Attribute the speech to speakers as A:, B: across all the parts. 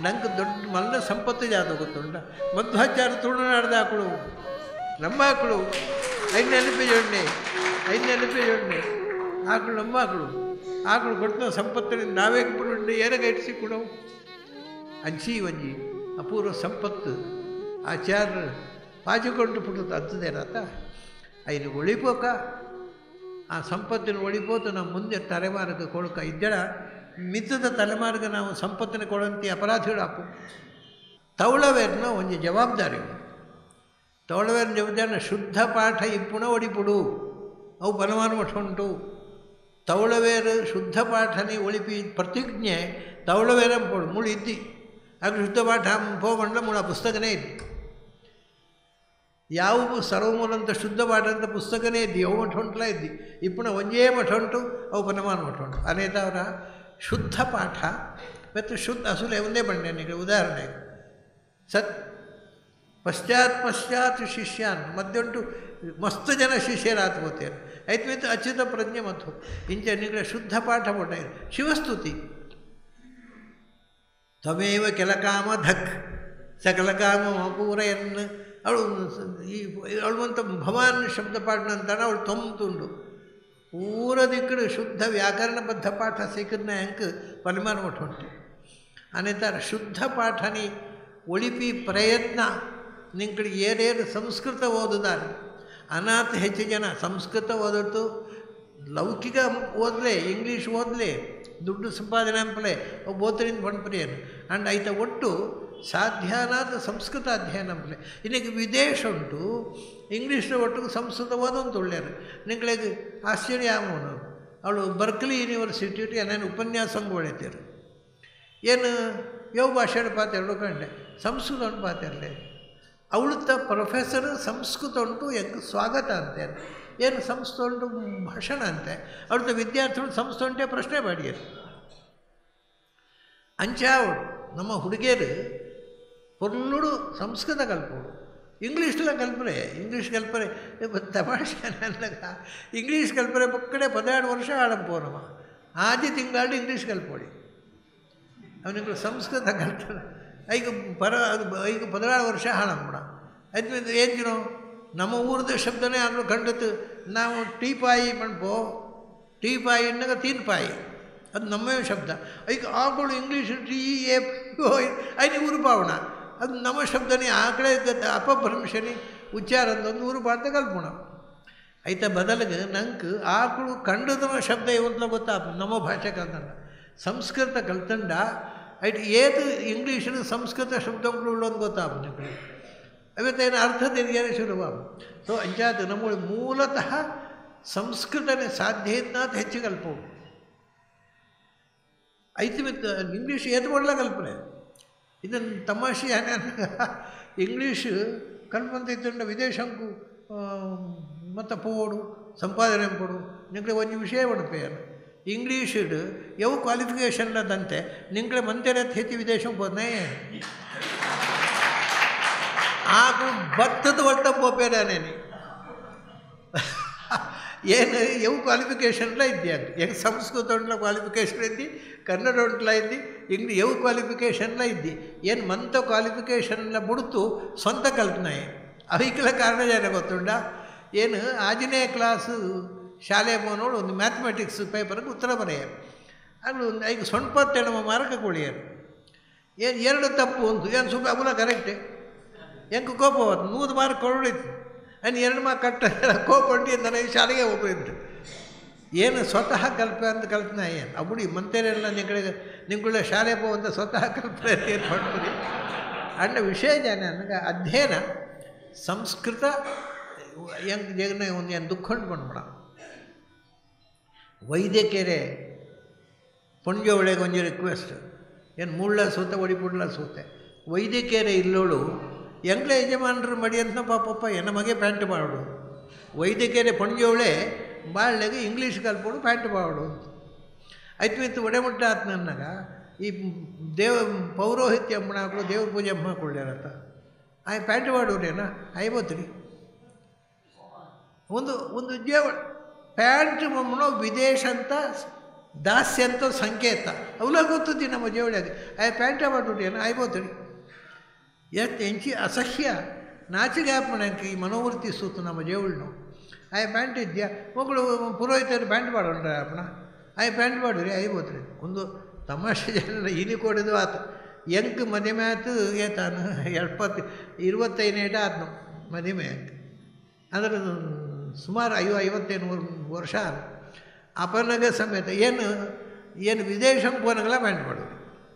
A: ನಂಗೆ ದೊಡ್ಡ ಮಲ್ಲ ಸಂಪತ್ತು ಜಾತ ಗೊತ್ತುಂಟ ಮಧ್ವಾಚಾರ ತುಳುನಾಡ್ದ ಆಕಳು ನಮ್ಮ ಆಕಳು ಐದು ನೆನಪಿ ಜೊಣ್ಣೆ ಐದು ನೆನಪಿ ಜೊಣ್ಣೆ ಆಕಳು ನಮ್ಮ ಆಕಳು ಆಕಳು ಕೊಡ್ತ ಸಂಪತ್ತಿನ ನಾವೇ ಬಿಡು ಏನಾಗ ಇಟ್ಸಿ ಕೊಡವು ಅಂಚಿ ಒಂಜಿ ಅಪೂರ್ವ ಸಂಪತ್ತು ಆಚಾರ ಪಾಚಿಕೊಂಡು ಪುಟ್ಟದ ಅತ್ತದೇನತ್ತ ಐದು ಉಳಿಪೋಕ ಆ ಸಂಪತ್ತಿನ ಒಳಿಪೋತು ನಮ್ಮ ಮುಂದೆ ತಲೆಮಾರಿಗೆ ಕೊಡಕ ಇದ್ದಳ ಮಿತ್ತದ ತಲೆಮಾರಿಗೆ ನಾವು ಸಂಪತ್ತಿನ ಕೊಡಂತಿ ಅಪರಾಧಿಗಳು ಹಾಕು ತವಳವೇರ್ನ ಒಂದು ಜವಾಬ್ದಾರಿ ತವಳವೇರಿನ ಜವಾಬ್ದಾರಿನ ಶುದ್ಧ ಪಾಠ ಇಪ್ಪುಣ ಒಡಿಪುಡು ಅವು ಬಲವಾನ ಮಠ ಉಂಟು ತವಳವೇರು ಶುದ್ಧ ಪಾಠನಿ ಒಳಿಪಿ ಪ್ರತಿಜ್ಞೆ ತವಳವೇರ ಪೋಡು ಮುಳು ಇದ್ದಿ ಆಗ ಶುದ್ಧ ಪಾಠ ಪೋಮಂಡ ಮುಳ ಪುಸ್ತಕನೇ ಇದ್ದಿ ಯಾವ ಸರ್ವಮೂಲಂತ ಶುದ್ಧ ಪಾಠ ಅಂತ ಪುಸ್ತಕನೇ ಇದ್ದಿ ಅವು ಮಠ ಉಂಟಲ್ಲ ಇದ್ದಿ ಇಪ್ಪುಣ ಒಂಜೇ ಮಠ ಉಂಟು ಅವು ಪನಮಾನ ಮಠ ಉಂಟು ಅನೇತ ಅವರ ಶುದ್ಧ ಪಾಠ ಮತ್ತು ಶುದ್ಧ ಅಸುಲೆ ಒಂದೇ ಬಂಡೆ ನಿಮಗೆ ಉದಾಹರಣೆ ಸತ್ ಪಶ್ಚಾತ್ ಪಶ್ಚಾತ್ ಶಿಷ್ಯಾನ್ ಮಧ್ಯಂಟು ಮಸ್ತ್ ಜನ ಶಿಷ್ಯರಾತ್ ಹೋಗ್ತಾರೆ ಐತ್ ಮಿತ್ ಅಚ್ಯುತ ಪ್ರಜ್ಞೆ ಮತ್ತು ಇಂಚ ನಿಗಳ ಶುದ್ಧ ಪಾಠ ಪೋಟ ಶಿವಸ್ತುತಿ ತ್ವಮೇವ ಕೆಲಕಾಮ ಧಕ್ ಸಕಲಕಾಮ ಪೂರಯನ್ ಅವಳು ಈ ಅವಳುವಂತ ಭವಾನ್ ಶಬ್ದ ಪಾಠ ಅಂತಾನೆ ಅವಳು ತೊಂಬುಂಡು ಪೂರ ದಿಕ್ಕಡು ಶುದ್ಧ ವ್ಯಾಕರಣಬದ್ಧ ಪಾಠ ಸಿಕ್ಕದ್ನ ಹೆಂಗೆ ಪರಿಮಾಣ ಉಂಟು ಅನೇತರ ಶುದ್ಧ ಪಾಠನಿ ಒಳಿಪಿ ಪ್ರಯತ್ನ ನಿಂಕಡೆ ಏರೇರು ಸಂಸ್ಕೃತ ಓದುದಾರೆ ಅನಾಥ ಹೆಚ್ಚು ಜನ ಸಂಸ್ಕೃತ ಓದಟ್ಟು ಲೌಕಿಕ ಓದಲೇ ಇಂಗ್ಲೀಷ್ ಓದಲೇ ದುಡ್ಡು ಸಂಪಾದನೆ ಅಂಪಲೆ ಓದ್ರಿಂದ ಪಂಪರಿಯನು ಅಂಡ್ ಐತ ಒಟ್ಟು ಸಾಧ್ಯನಾದ ಸಂಸ್ಕೃತ ಅಧ್ಯಯನ ಅಂಪಲೆ ಇನ್ನಕ್ಕೆ ವಿದೇಶ ಉಂಟು ಇಂಗ್ಲೀಷ್ನ ಒಟ್ಟಿಗೆ ಸಂಸ್ಕೃತ ಓದೊಂದು ಒಳ್ಳೆಯರು ನಿಂಗಳಿಗೆ ಆಶ್ಚರ್ಯ ಆಗೋನು ಅವಳು ಬರ್ಕ್ಲಿ ಯೂನಿವರ್ಸಿಟಿ ಏನೇನು ಉಪನ್ಯಾಸಂಗೆ ಒಳ್ಳೆತೀರು ಏನು ಯಾವ ಭಾಷೆ ಪಾತೆರಡು ಕಂಡೆ ಸಂಸ್ಕೃತ ಉಂಟು ಪಾತೆರಲೆ ಅವಳತ್ತ ಪ್ರೊಫೆಸರ್ ಸಂಸ್ಕೃತ ಉಂಟು ಹೆಂಗೆ ಸ್ವಾಗತ ಅಂತೆ ಏನು ಸಂಸ್ಕೃತ ಉಂಟು ಭಾಷಣ ಅಂತೆ ಅವ್ರದ್ದು ವಿದ್ಯಾರ್ಥಿಗಳು ಸಂಸ್ಕೃತ ಉಂಟೆ ಪ್ರಶ್ನೆ ಮಾಡಿಯರು ಅಂಚ ಅವಳು ನಮ್ಮ ಹುಡುಗಿಯರು ಪೊರ್ನುಡು ಸಂಸ್ಕೃತ ಕಲ್ಪೋಡು ಇಂಗ್ಲೀಷ್ಲ ಕಲ್ಪನೆ ಇಂಗ್ಲೀಷ್ ಕಲ್ಪನೆ ತಮಾಷೆ ನನಗ ಇಂಗ್ಲೀಷ್ ಕಲ್ಪನೆ ಪಕ್ಕಡೆ ಪದಿನಾರು ವರ್ಷ ಆಡಂಪೋನವ ಆದಿ ತಿಂಗಳು ಇಂಗ್ಲೀಷ್ ಕಲ್ಪೋಡಿ ಅವನಿಗೆ ಸಂಸ್ಕೃತ ಕಲ್ತಾನ ಈಗ ಪರ ಅದು ಈಗ ಪದಿನಾರು ವರ್ಷ ಹಾಳಂಬಿಡ ಆದ್ಮೇಲೆ ಏನು ನಮ್ಮ ಊರದ ಶಬ್ದನೇ ಆಗಲು ಕಂಡತ್ತು ನಾವು ಟೀಪಾಯಿ ಮಣ್ಪೋ ಟೀಪಾಯಿ ಅನ್ನಗ ತೀನ್ ಪಾಯಿ ಅದು ನಮ್ಮೇ ಶಬ್ದ ಈಗ ಆಗಳು ಇಂಗ್ಲೀಷ್ ಟೀ ಎ ಐದು ಊರು ಪಾವಣ ಅದು ನಮ್ಮ ಶಬ್ದನೇ ಆ ಕಡೆ ಅಪಭ್ರಂಶನಿ ಉಚ್ಚಾರ ಒಂದು ಊರು ಅಂತ ಕಲ್ಪೋಣ ಐತ ಬದಲಿಗೆ ನಂಗೆ ಆಕಳು ಕಂಡದವ ಶಬ್ದ ಇವಂತಲ ಗೊತ್ತಾಪ ನಮ್ಮ ಭಾಷೆ ಕಲ್ತಂಡ ಸಂಸ್ಕೃತ ಕಲ್ತಂಡ ಐಟ್ ಏದು ಇಂಗ್ಲೀಷಿನ ಸಂಸ್ಕೃತ ಶಬ್ದಗಳು ಉಳ್ಳೊಂದು ಗೊತ್ತಾಪ ನಿಮಗೆ ಅವತ್ತೇನು ಅರ್ಥ ತಿರುಗೇನೆ ಶುರುವ ಸೊ ಅಂಚಾದ ನಮ್ಮ ಮೂಲತಃ ಸಂಸ್ಕೃತನೇ ಸಾಧ್ಯ ಇದ್ದಾತ ಹೆಚ್ಚು ಕಲ್ಪವು ಐತಿ ಮಿತ್ ಇಂಗ್ಲೀಷ್ ಏದು ಒಳ್ಳೆ ಕಲ್ಪನೆ ಇದನ್ನು ತಮಾಷೆ ಏನೇ ಇಂಗ್ಲೀಷ್ ಕಲ್ಪಂತಿದ್ದಂಡ ವಿದೇಶಂಕು ಮತ್ತು ಪೋಡು ಸಂಪಾದನೆ ಪೋಡು ನಿಂಗೆ ಒಂದು ವಿಷಯ ಉಡುಪೇನು ಇಂಗ್ಲೀಷ್ ಯಾವ ಕ್ವಾಲಿಫಿಕೇಷನ್ ಅದಂತೆ ನಿಂಗೆ ಮಂತೆರೆ ಹೆಚ್ಚು ವಿದೇಶಕ್ಕೆ ಹೋದ್ನೇ ಆಗ ಭತ್ತದ ಒಟ್ಟ ಪೋಪೇರಾನೇನಿ ಏನು ಯಾವ ಕ್ವಾಲಿಫಿಕೇಷನ್ಲ ಇದ್ದಿ ಅಂತ ಹೆಂಗೆ ಸಂಸ್ಕೃತ ಉಂಟ್ಲ ಕ್ವಾಲಿಫಿಕೇಷನ್ ಇದ್ದಿ ಕನ್ನಡ ಉಂಟ್ಲ ಇದ್ದಿ ಇಂಗ್ಲಿ ಯಾವ ಕ್ವಾಲಿಫಿಕೇಷನ್ಲ ಇದ್ದಿ ಏನು ಮಂತ ಕ್ವಾಲಿಫಿಕೇಷನ್ಲ ಬಿಡ್ತು ಸ್ವಂತ ಕಲ್ಪನೆ ಅವಕ್ಕೆಲ್ಲ ಕಾರಣ ಜನ ಗೊತ್ತುಂಡ ಏನು ಆಜನೇ ಕ್ಲಾಸು ಶಾಲೆ ನೋಡು ಒಂದು ಮ್ಯಾಥಮೆಟಿಕ್ಸ್ ಪೇಪರ್ಗೆ ಉತ್ತರ ಬರೆಯ ಅದು ಒಂದು ಐದು ಸೊಂಪತ್ತೆಣವ ಮಾರ್ಕ ಕೊಳಿಯರು ಏನು ಎರಡು ತಪ್ಪು ಒಂದು ಏನು ಸುಮ್ಮನೆ ಅಗುಲ ಕರೆಕ್ಟೆ ಹೆಂಗೆ ಕೋಪ ಹೋದ್ ನೂರು ಮಾರ್ಕ್ ಕೊಡೋಳಿತ್ತು ಅನ್ನು ಎರಡು ಮಾರ್ಕ್ ಕಟ್ಟ ಕೋಪ ಹೊಂಟಿ ನನಗೆ ಶಾಲೆಗೆ ಹೋಗ್ಬಿಟ್ಟು ಏನು ಸ್ವತಃ ಕಲ್ಪನೆ ಅಂತ ಕಲ್ಪನೆ ಏನು ಅಬುಡಿ ಮಂತೇರೆಲ್ಲ ನಿಂಗಳಿಗೆ ನಿಂಗಳ ಶಾಲೆ ಅಂತ ಸ್ವತಃ ಕಲ್ಪನೆ ಏನು ಮಾಡ್ತೀರಿ ಅಂಡ ವಿಷಯ ಜಾನ ನನಗೆ ಅಧ್ಯಯನ ಸಂಸ್ಕೃತ ಹೆಂಗೆ ಜಗನ ಒಂದು ಏನು ದುಃಖ ಬಂದ್ಬಿಡ ವೈದ್ಯಕೀಯರೇ ಪುಣ್ಯ ಒಳಗೆ ಒಂದು ರಿಕ್ವೆಸ್ಟ್ ಏನು ಮುಳ್ಳ ಸೂತೆ ಒಡಿಪುಡ್ಲ ಸೂತೆ ವೈದ್ಯಕೀಯರೇ ಇಲ್ಲೋಳು ಎಂಗ್ಲೇ ಯಜಮಾನರು ಮಡಿ ಅಂತ ಪಾಪಪ್ಪ ನಮಗೆ ಪ್ಯಾಂಟ್ ಮಾಡೋಡು ವೈದ್ಯಕೀಯರೇ ಪುಣ್ಯೋಳೆ ಬಾಳ್ಳೆಗೆ ಇಂಗ್ಲೀಷ್ ಕಲ್ಪೋಡು ಪ್ಯಾಂಟ್ ಮಾಡೋಡು ಅಂತ ಆಯ್ತು ಇತ್ತು ಒಡೆಮುಟ್ಟ ಆತ ನನಗ ಈ ದೇವ ಪೌರೋಹಿತ್ಯ ಮಾಡಾಕಲು ದೇವ್ರ ಪೂಜೆ ಮಾಡ್ಕೊಳ್ಳ್ಯಾರತ್ತ ಆಯ್ ಪ್ಯಾಂಟ್ ಮಾಡೋರೇನ ಐವತ್ತು ಒಂದು ಒಂದು ಜೇವ ಪ್ಯಾಂಟ್ ಮಮ್ಮನೋ ವಿದೇಶ ಅಂತ ದಾಸ್ಯ ಅಂತ ಸಂಕೇತ ಅವಲ ಗೊತ್ತದಿ ನಮ್ಮ ಜೇವಳಿಯಾಗ ಆಯ ಪ್ಯಾಂಟ ಮಾಡ್ಬಿಟ್ಟು ಏನು ಆಯ್ಬೋತಡಿ ಎಷ್ಟು ಎಂಚಿ ಅಸಹ್ಯ ನಾಚಿಗೆ ಆಪಣಕ್ಕೆ ಈ ಮನೋವೃತ್ತಿ ಸೂತು ನಮ್ಮ ಜೇವಳ್ನು ಆಯ ಪ್ಯಾಂಟ್ ಇದೆಯಾ ಮಕ್ಕಳು ಪುರೋಹಿತರು ಪ್ಯಾಂಟ್ ಮಾಡೋಣ ಅಪ್ಪಣ ಆಯ ಪ್ಯಾಂಟ್ ಮಾಡಿರಿ ಆಯ್ಬೋತ್ರಿ ಒಂದು ತಮಾಷೆ ಜನ ಇನಿ ಕೊಡೋದು ಆತು ಎಂಕ್ ಮದುವೆ ಆತು ಏತಾನು ಎಪ್ಪತ್ತು ಇರುವತ್ತೈನೇಟ ಆತ್ನು ಮದುವೆ ಅದರ ಸುಮಾರು ಐವ ಐವತ್ತೈದು ವರ್ಷ ಆತು ಅಪನಗ ಸಮೇತ ಏನು ಏನು ವಿದೇಶಂ ಪೋನಗಲ ಪ್ಯಾಂಟ್ ಮಾಡೋದು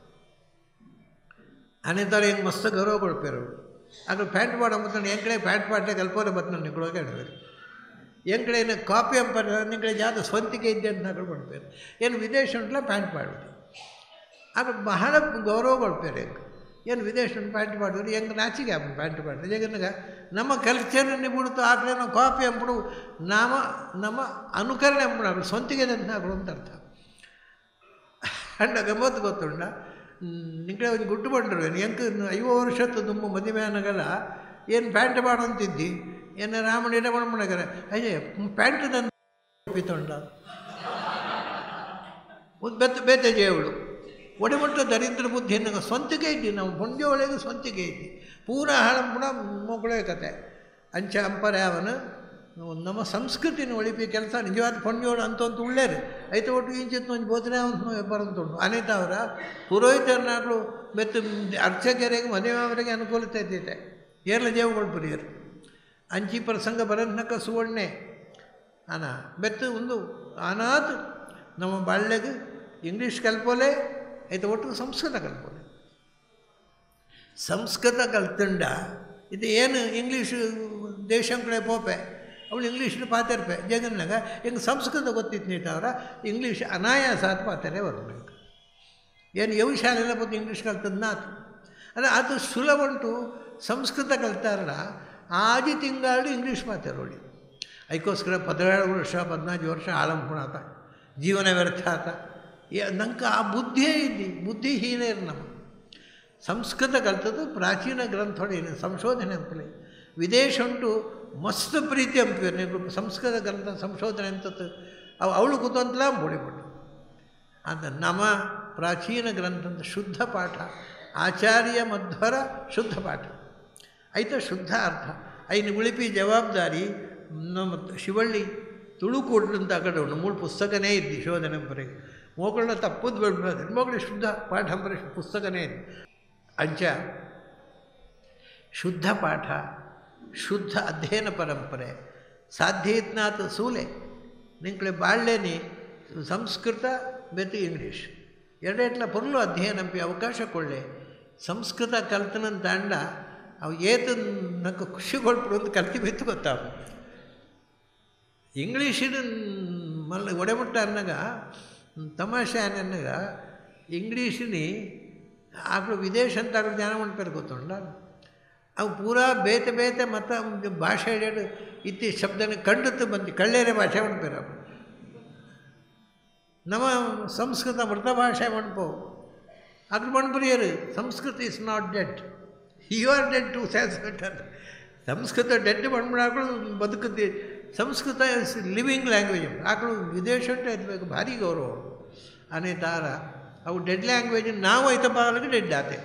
A: ಅನೇತಾರೆ ಹೆಂಗೆ ಮಸ್ತ್ ಗೌರವ ಕೊಡ್ಪೇರು ಆಗ ಪ್ಯಾಂಟ್ ಮಾಡೋ ಮತ್ತು ಎಂಕಡೆ ಪ್ಯಾಂಟ್ ಪಾಟ್ಲೆ ಕಲ್ಪನೆ ಬತ್ತು ನಾನು ನಿಂಗಳೊಳಗೆ ಹೇಳ್ಬೇಕು ಎಂಕಡೆ ಏನು ಕಾಪಿ ಅಂಪರ್ ನಿಂಕಡೆ ಜಾತ ಸ್ವಂತಿಕೆ ಇದ್ದೆ ಅಂತ ನಗಳು ಕೊಡ್ಪೇರು ಏನು ವಿದೇಶ ಉಂಟ್ಲ ಪ್ಯಾಂಟ್ ಮಾಡೋದು ಆಗ ಬಹಳ ಗೌರವ ಕೊಡ್ಪೇರು ಹೆಂಗೆ ಏನು ವಿದೇಶ ಉಂಟು ಪ್ಯಾಂಟ್ ಮಾಡಿದ್ರು ಹೆಂಗೆ ನಾಚಿಗೆ ಆಪ ಪ್ಯಾಂಟ್ ಮಾಡಿದ್ರು ಜಗನ್ನಾಗ ನಮ್ಮ ಕಲ್ಚರನ್ನು ಬಿಡ್ತು ಆಕಡೆ ನಾವು ಕಾಪಿ ಅಂಪಡು ನಾಮ ನಮ್ಮ ಅನುಕರಣೆ ಅಂಪಡು ಸ್ವಂತಿಗೆ ಅಂತ ಹಾಕೊಡು ಅಂತ ಅರ್ಥ ಅಂಡ ಗಮ್ಮತ್ತು ಗೊತ್ತುಂಡ ನಿಂಗೆ ಒಂದು ಗುಟ್ಟು ಬಂದರು ಎಂಕ ಐವ ವರ್ಷತ್ತು ತುಂಬ ಮದುವೆ ಅನ್ನಗಲ್ಲ ಏನು ಪ್ಯಾಂಟ್ ಮಾಡಂತಿದ್ದಿ ಏನು ರಾಮಣ್ಣ ಮಣ್ಣಗರ ಅಯ್ಯ ಪ್ಯಾಂಟ್ ತಂದು ಪಿತೊಂಡ ಒಂದು ಬೆತ್ತ ಬೇತೆ ಜೇವಳು ಒಡೆಮಟ್ಟ ದರಿದ್ರ ಬುದ್ಧಿ ಎನ್ನಗ ಸ್ವಂತಿಗೆ ಇದ್ದಿ ನಾವು ಪುಂಡ್ಯ ಒಳಗೆ ಸ್ವಂತಿಗೆ ಇದ್ದಿ ಪೂರ ಹಳಂಪುಣ ಮೊಗಳೇ ಕತೆ ಅಂಚ ಅಂಪರೆ ಅವನು ನಮ್ಮ ಸಂಸ್ಕೃತಿನ ಒಳಿಪಿ ಕೆಲಸ ನಿಜವಾದ ಪುಣ್ಯೋಳು ಅಂತ ಅಂತ ಉಳ್ಳೇರು ಐತೆ ಒಟ್ಟು ಇಂಚಿತ್ತು ಒಂದು ಬೋಧನೆ ಅವನು ಬರಂತುಂಡು ಅನೇತ ಅವರ ಪುರೋಹಿತರನ್ನಾಗಲು ಮತ್ತು ಅರ್ಚಕರಿಗೆ ಮದುವೆಯವರಿಗೆ ಅನುಕೂಲತೆ ಇದ್ದಿದೆ ಏರ್ಲ ಜೇವುಗಳು ಪುರಿಯರು ಅಂಚಿ ಪ್ರಸಂಗ ಬರನ್ನಕ ಸುವರ್ಣೆ ಅನ ಬೆತ್ತು ಒಂದು ಅನಾಥ್ ನಮ್ಮ ಬಾಳ್ಯಗೆ ಇಂಗ್ಲೀಷ್ ಕಲ್ಪೋಲೆ ಐತೆ ಒಟ್ಟು ಸಂಸ್ಕೃತ ಕಲ್ಪೋಲೆ ಸಂಸ್ಕೃತ ಕಲ್ತುಂಡ ಇದು ಏನು ಇಂಗ್ಲೀಷ್ ದೇಶಂ ಕಡೆ ಪೋಪೆ ಅವಳು ಇಂಗ್ಲೀಷ್ನ ಪಾತಿರ್ಪೆ ಜಗನ್ನಾಗ ಹಿಂಗೆ ಸಂಸ್ಕೃತ ಗೊತ್ತಿತ್ತು ನೀಟವ್ರ ಇಂಗ್ಲೀಷ್ ಅನಾಯಾಸ ಅಂತ ಪಾತಾರೆ ಬರಬೇಕು ಏನು ಯಾವ ಶಾಲೆಲ್ಲ ಬಂದು ಇಂಗ್ಲೀಷ್ ಕಲ್ತದ್ನಾತು ಅಲ್ಲ ಅದು ಸುಲಭ ಉಂಟು ಸಂಸ್ಕೃತ ಕಲ್ತಾರಲ್ಲ ಆದಿ ತಿಂಗಳು ಇಂಗ್ಲೀಷ್ ಮಾತಾಡೋಳಿ ಅದಕ್ಕೋಸ್ಕರ ಪದಿನೇಳು ವರ್ಷ ಹದಿನೈದು ವರ್ಷ ಆಳಂಪುಣಾತ ಜೀವನ ವ್ಯರ್ಥ ಆತ ನಂಗೆ ಆ ಬುದ್ಧಿಯೇ ಇದ್ದಿ ಬುದ್ಧಿಹೀನೇರು ನಮ್ಮ ಸಂಸ್ಕೃತ ಕಲ್ತದ್ದು ಪ್ರಾಚೀನ ಗ್ರಂಥೊಳೇನು ಸಂಶೋಧನೆ ಅಂತಲೇ ವಿದೇಶ ಉಂಟು ಮಸ್ತ್ ಪ್ರೀತಿ ಅಂಪೇರು ನೀವು ಸಂಸ್ಕೃತ ಗ್ರಂಥ ಸಂಶೋಧನೆ ಅಂತದ್ದು ಅವು ಅವಳು ಕೂತಂತಲ ಬೋಡಿಬಿಟ್ಟು ಅದು ನಮ್ಮ ಪ್ರಾಚೀನ ಗ್ರಂಥದ ಶುದ್ಧ ಪಾಠ ಆಚಾರ್ಯ ಮಧ್ವರ ಶುದ್ಧ ಪಾಠ ಐತೆ ಶುದ್ಧ ಅರ್ಥ ಐನು ಉಳಿಪಿ ಜವಾಬ್ದಾರಿ ನಮ್ಮ ಶಿವಳ್ಳಿ ತುಳುಕೂಡ್ಲು ಅಂತ ಆ ಕಡೆ ಉಂಟು ಮೂಳು ಪುಸ್ತಕನೇ ಇದ್ದು ಶೋಧನೆ ಪರಿಗೆ ಮೋಗಳನ್ನ ತಪ್ಪದು ಬಿಡ್ಬೋದು ಮಗಳು ಶುದ್ಧ ಪಾಠ ಪರಿ ಪುಸ್ತಕನೇ ಇದೆ ಅಂಚ ಶುದ್ಧ ಪಾಠ ಶುದ್ಧ ಅಧ್ಯಯನ ಪರಂಪರೆ ಸಾಧ್ಯ ಇತ್ನಾಥ ಸೂಲೆ ನಿಂಕಳೆ ಬಾಳ್ಳೆನಿ ಸಂಸ್ಕೃತ ಬೆತ್ತು ಇಂಗ್ಲೀಷ್ ಎರಡೆಟ್ಲ ಪೊರ್ಲು ಅಧ್ಯಯನಂಪಿ ಅವಕಾಶ ಕೊಳ್ಳೆ ಸಂಸ್ಕೃತ ಕಲ್ತನಂತ ಅಂಡ ಅವು ಏತು ನಂಗೆ ಖುಷಿ ಕೊಡ್ಬಿಡು ಅಂತ ಕಲ್ತಿ ಬಿತ್ತು ಗೊತ್ತಾವ ಇಂಗ್ಲೀಷಿನ ಮಲ್ಲ ಒಡೆಮುಟ್ಟ ಅನ್ನಗ ತಮಾಷೆ ಅನ್ನಗ ಇಂಗ್ಲೀಷಿನಿ ಆಕಳು ವಿದೇಶ ಅಂತ ಆಕಳು ಜ್ಞಾನ ಮಾಡ್ತಾರೆ ಗೊತ್ತುಂಡ ಅವು ಪೂರಾ ಬೇತೆ ಬೇತೆ ಮತ್ತು ಭಾಷೆ ಹೇಳಿ ಇತ್ತಿ ಶಬ್ದನ ಕಂಡುತ್ತು ಬಂದು ಕಳ್ಳೇರೆ ಭಾಷೆ ಮಾಡ್ತಾರೆ ಅವು ನಮ್ಮ ಸಂಸ್ಕೃತ ಮೃತ ಭಾಷೆ ಮಣ್ಪೋ ಅದು ಮಣ್ಪುರಿಯರು Sanskrit is not dead you are dead to Sanskrit Sanskrit dead ಮಣ್ಬಿಡಾಕಳು ಬದುಕುತ್ತೆ ಸಂಸ್ಕೃತ ಇಸ್ ಲಿವಿಂಗ್ ಲ್ಯಾಂಗ್ವೇಜ್ ಆಕಳು ವಿದೇಶ ಇರಬೇಕು ಭಾರಿ ಗೌರವ ಅನೇ ತಾರ ಅವು ಡೆಡ್ ಲ್ಯಾಂಗ್ವೇಜ್ ನಾವು ಐತ ಬಾಲಕ್ಕೆ ಡೆಡ್ ಆತೆ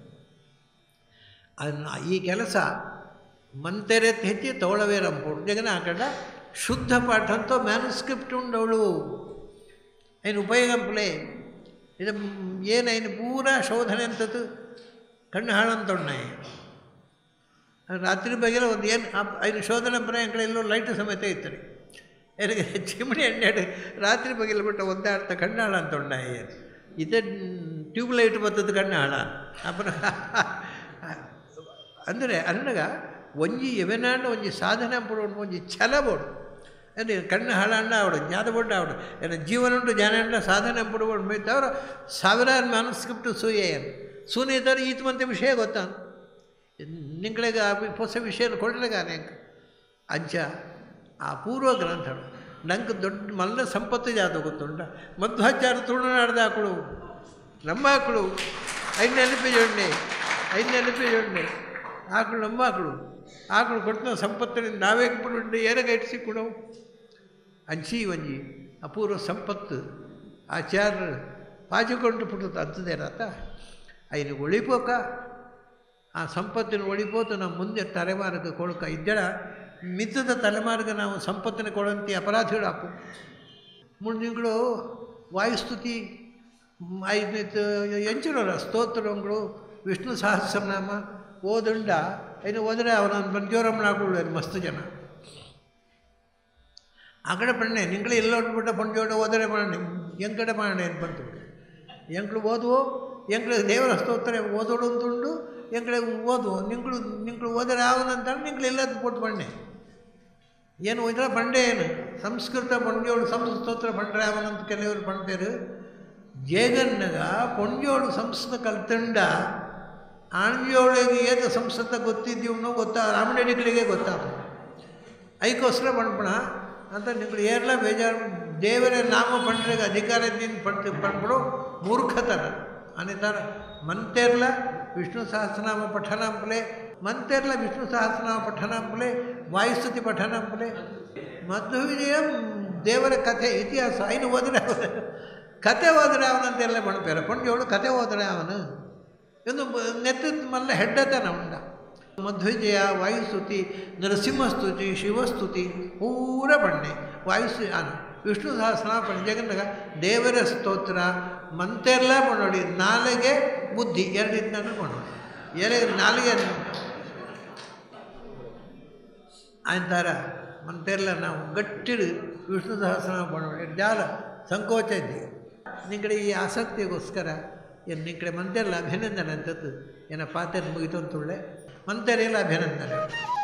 A: ಅದನ್ನ ಈ ಕೆಲಸ ಮಂತೆರೆ ಹೆಚ್ಚಿ ತೋಳವೇ ರಂಪುಡು ಜಗನ ಆ ಕಡೆ ಶುದ್ಧ ಪಾಠ ಅಂತ ಮ್ಯಾನುಸ್ಕ್ರಿಪ್ಟ್ ಉಂಡವಳು ಏನು ಉಪಯೋಗಂಪಲೆ ಇದು ಏನೈನು ಪೂರಾ ಶೋಧನೆ ಅಂತದ್ದು ಕಣ್ಣು ಹಾಳಂತೊಣ್ಣೆ ರಾತ್ರಿ ಬಗೆಲ್ಲ ಒಂದು ಏನು ಐದು ಶೋಧನೆ ಬರ ಎಂಕಡೆ ಎಲ್ಲೋ ಲೈಟ್ ಸಮೇತ ಇತ್ತರಿ எனக்கு ಚಿಮಣಿ ಎಣ್ಣೆ ರಾತ್ರಿ ಬಗೆಲ್ಲ ಬಿಟ್ಟು ಒದ್ದಾಡ್ತಾ ಕಣ್ಣು ಹಾಳ ಅಂತೊಣ್ಣೆ ಇದೇ ಟ್ಯೂಬ್ ಲೈಟ್ ಬರ್ತದ್ದು ಕಣ್ಣು ಹಾಳ ಅಪ್ಪನ ಅಂದರೆ ಅನ್ನಗ ಒಂಜಿ ಎವೆನಾಂಡ ಒಂಜಿ ಸಾಧನೆ ಪಡೋಣ ಒಂಜಿ ಛಲ ಬೋಡು ಅಂದರೆ ಕಣ್ಣು ಹಾಳಾಂಡ ಆವಡು ಜ್ಞಾನ ಬೋಡ ಆವಡು ಏನ ಜೀವನ ಉಂಟು ಜ್ಞಾನ ಸಾಧನೆ ಪಡುವಳು ಮೇಯ್ತು ಅವರು ಸಾವಿರಾರು ಮ್ಯಾನುಸ್ಕ್ರಿಪ್ಟ್ ಸೂಯೇನು ಸೂನಿದ್ದಾರೆ ಈತ ಮಂತೆ ವಿಷಯ ಗೊತ್ತಾನು ನಿಂಗಳಿಗೆ ಆ ಹೊಸ ವಿಷಯ ಕೊಡಲೆಗಾನೆ ಅಂಚ ಆ ಪೂರ್ವ ಗ್ರಂಥಗಳು ನಂಗೆ ದೊಡ್ಡ ಮಲ್ಲ ಸಂಪತ್ತು ಜಾತ ಗೊತ್ತುಂಟ ಮಧ್ವಾಚಾರ ತುಳುನಾಡ್ದ ಆಕಳು ನಮ್ಮ ಆಕಳು ಐದು ನೆನಪಿ ಜೊಂಡೆ ಐದು ನೆನಪಿ ಜೊಂಡೆ ಆಕಳು ನಮ್ಮ ಆಕಳು ಆಕಳು ಕೊಡ್ತ ಸಂಪತ್ತಿನಿಂದ ನಾವೇ ಬಿಡುಂಡೆ ಏನಗ ಇಟ್ಸಿ ಕೊಡವು ಅಂಚಿ ಒಂಜಿ ಅಪೂರ್ವ ಸಂಪತ್ತು ಆಚಾರ್ಯರು ಪಾಚಿಕೊಂಡು ಪುಟ್ಟು ಅಂತದೇನತ್ತ ಐನು ಒಳಿಪೋಕ ಆ ಸಂಪತ್ತಿನ ಒಳಿಪೋತು ನಮ್ಮ ಮುಂದೆ ತಲೆಮಾರಿಗೆ ಕೊಳಕ ಇದ್ದಳ ಮಿತ್ತದ ತಲೆಮಾರಿಗೆ ನಾವು ಸಂಪತ್ತಿನ ಕೊಡಂತಿ ಅಪರಾಧಿಗಳು ಅಪ್ಪು ಮೂರು ತಿಂಗಳು ವಾಯುಸ್ತುತಿ ಐದು ಎಂಚಿರೋರ ಸ್ತೋತ್ರಗಳು ವಿಷ್ಣು ಸಹಸ್ರನಾಮ ಓದುಂಡ ಇನ್ನು ಹೋದರೆ ಅವನನ್ನು ಬಂಜೋರಮ್ಮನಾಗಳು ಮಸ್ತ್ ಜನ ಅಕಡೆ ಪಣ್ಣೆ ನಿಂಗಳು ಎಲ್ಲೋಟ್ಬಿಟ್ಟ ಪಂಜೋಡ ಹೋದರೆ ಮಾಡೋಣ ಎಂಕಡೆ ಮಾಡೋಣ ಏನು ಬಂತು ಎಂಕ್ಳು ಓದುವೋ ಎಂಕ್ಳು ದೇವರ ಸ್ತೋತ್ರ ಓದೋಡು ಅಂತುಂಡು ಎಂಕ್ಳೆ ಓದುವ ನಿಂಗಳು ನಿಂಗಳು ಓದರೆ ಅವನಂತ ನಿಂಗಳು ಎಲ್ಲದು ಕೊಟ್ಟು ಬಣ್ಣೆ ಏನು ಇದ್ರ ಬಂಡೆ ಏನು ಸಂಸ್ಕೃತ ಪೊಂಜೋಳು ಸಂಸ್ಕೃತ ಬಂಡ್ರೆ ಅವನಂತ ಕೆಲವರು ಪಣ್ತೇರು ಜೇಗನ್ನಗ ಪೊಂಜೋಳು ಸಂಸ್ಕೃತ ಕಲ್ತಂಡ ಆಣ್ಜೋಳಿಗೆ ಏದು ಸಂಸ್ಕೃತ ಗೊತ್ತಿದ್ದೀವನೋ ಗೊತ್ತಾ ರಾಮನಡಿಗಳಿಗೆ ಗೊತ್ತಾಗ ಐಕೋಸ್ಕರ ಪಣ್ಪಣ ಅಂತ ನಿಂಗಳು ಏರ್ಲ ಬೇಜಾರು ದೇವರ ನಾಮ ಪಂಡ್ರಿಗೆ ಅಧಿಕಾರದಿಂದ ಪಡ್ತಿ ಪಣ್ಬಿಡು ಮೂರ್ಖತನ ಅನಿತಾರ ಮಂತೇರ್ಲ ವಿಷ್ಣು ಸಹಸ್ರನಾಮ ಪಠನಾಂಪಲೆ ಮಂತೇರ್ಲ ವಿಷ್ಣು ಸಹಸ್ರನಾಮ ಪಠನಾಂಪಲೆ ವಾಯುಸ್ತುತಿ ಪಠನಾಂಪಲೆ ಮಧ್ವಿಜಯ ದೇವರ ಕಥೆ ಇತಿಹಾಸ ಐನು ಓದಿರ ಕತೆ ಓದಿರ ಅವನಂತೆಲ್ಲ ಬಣ್ಪೇರ ಪಂಡ್ಯೋಳು ಕತೆ ಓದಿರ ಅವನು ಎಂದು ನೆತ್ತ ಮಲ್ಲ ಹೆಡ್ಡತನ ಉಂಡ ಮಧ್ವಿಜಯ ವಾಯುಸ್ತುತಿ ನರಸಿಂಹಸ್ತುತಿ ಶಿವಸ್ತುತಿ ಪೂರ ಬಣ್ಣೆ ವಾಯುಸ್ತು ಆನು ವಿಷ್ಣು ಸಹಸ್ರನಾಮ ಪಣ್ಣೆ ಜಗನ್ನಾಗ ದೇವರ ಸ್ತೋತ್ರ ಮಂತೆಲ್ಲ ಪಣ್ಣೋಡಿ ನಾಲಿಗೆ ಬುದ್ಧಿ ಎರಡಿಂದ ಪಣ್ಣೋಡಿ ಎರೆ ನಾಲಿಗೆ ಅಂತಾರ ಮಂತೆಲ್ಲ ನಾವು ಗಟ್ಟಿಡು ವಿಷ್ಣು ಸಹಸ್ರನಾಮ ಪಣ್ಣೋಡಿ ಜಾಲ ಸಂಕೋಚ ಇದ್ದೀವಿ ನಿಂಕಡೆ ಈ ಆಸಕ್ತಿಗೋಸ್ಕರ ಏನು ನಿಂಕಡೆ ಮಂತೆಲ್ಲ ಅಭಿನಂದನೆ ಅಂತದ್ದು ಏನ ಪಾತ್ರೆ ಮುಗಿತು ಅಂತುಳ್ಳೆ ಮಂತೆರೆಲ್ಲ ಅಭಿನಂದನೆ